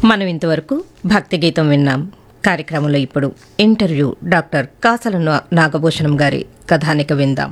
మనం ఇంతవరకు భక్తి గీతం విన్నాం కార్యక్రమంలో ఇప్పుడు ఇంటర్వ్యూ డాక్టర్ కాసల నా- నాగభూషణం గారి కథానిక విందాం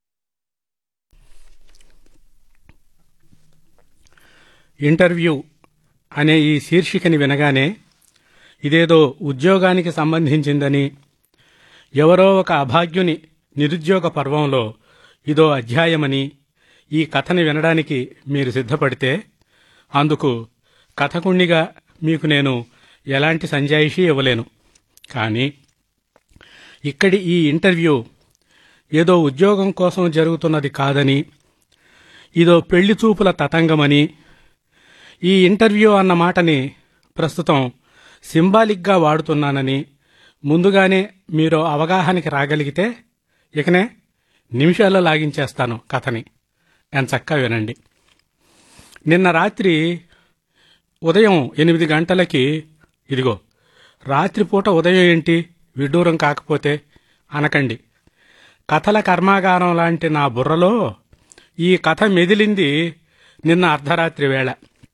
ఇంటర్వ్యూ అనే ఈ శీర్షికని వినగానే ఇదేదో ఉద్యోగానికి సంబంధించిందని ఎవరో ఒక అభాగ్యుని నిరుద్యోగ పర్వంలో ఇదో అధ్యాయమని ఈ కథని వినడానికి మీరు సిద్ధపడితే అందుకు కథకుణ్ణిగా మీకు నేను ఎలాంటి సంజాయిషీ ఇవ్వలేను కానీ ఇక్కడి ఈ ఇంటర్వ్యూ ఏదో ఉద్యోగం కోసం జరుగుతున్నది కాదని ఇదో పెళ్లి చూపుల తతంగమని ఈ ఇంటర్వ్యూ అన్న మాటని ప్రస్తుతం సింబాలిక్గా వాడుతున్నానని ముందుగానే మీరు అవగాహనకి రాగలిగితే ఇకనే నిమిషాల్లో లాగించేస్తాను కథని ఎంచక్కా వినండి నిన్న రాత్రి ఉదయం ఎనిమిది గంటలకి ఇదిగో రాత్రిపూట ఉదయం ఏంటి విడ్డూరం కాకపోతే అనకండి కథల కర్మాగారం లాంటి నా బుర్రలో ఈ కథ మెదిలింది నిన్న అర్ధరాత్రి వేళ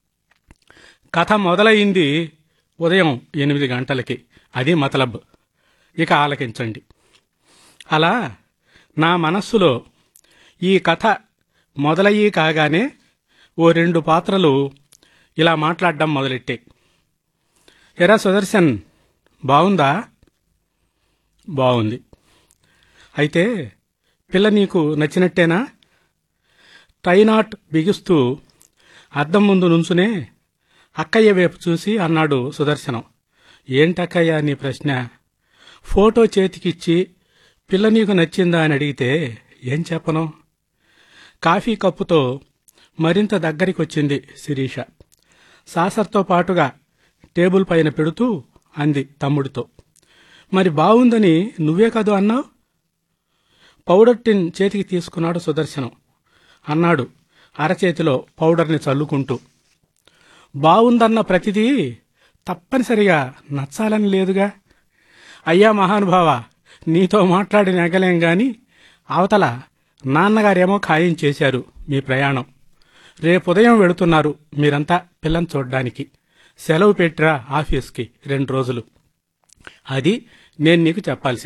కథ మొదలైంది ఉదయం ఎనిమిది గంటలకి అది మతలబ్ ఇక ఆలకించండి అలా నా మనస్సులో ఈ కథ మొదలయ్యి కాగానే ఓ రెండు పాత్రలు ఇలా మాట్లాడడం మొదలెట్టాయి ఎరా సుదర్శన్ బాగుందా బాగుంది అయితే పిల్ల నీకు నచ్చినట్టేనా టైనాట్ బిగిస్తూ అద్దం ముందు నుంచునే అక్కయ్య వైపు చూసి అన్నాడు సుదర్శనం ఏంటక్కయ్య నీ ప్రశ్న ఫోటో చేతికిచ్చి పిల్ల నీకు నచ్చిందా అని అడిగితే ఏం చెప్పను కాఫీ కప్పుతో మరింత దగ్గరికి వచ్చింది శిరీష సాసర్తో పాటుగా టేబుల్ పైన పెడుతూ అంది తమ్ముడితో మరి బావుందని నువ్వే కదూ అన్నావు పౌడర్ టిన్ చేతికి తీసుకున్నాడు సుదర్శనం అన్నాడు అరచేతిలో పౌడర్ని చల్లుకుంటూ బావుందన్న ప్రతిదీ తప్పనిసరిగా నచ్చాలని లేదుగా అయ్యా మహానుభావ నీతో మాట్లాడి నెగలేం గాని అవతల నాన్నగారేమో ఖాయం చేశారు మీ ప్రయాణం రేపు ఉదయం వెళుతున్నారు మీరంతా పిల్లని చూడ్డానికి సెలవు పెట్టిరా ఆఫీస్కి రెండు రోజులు అది నేను నీకు చెప్పాల్సింది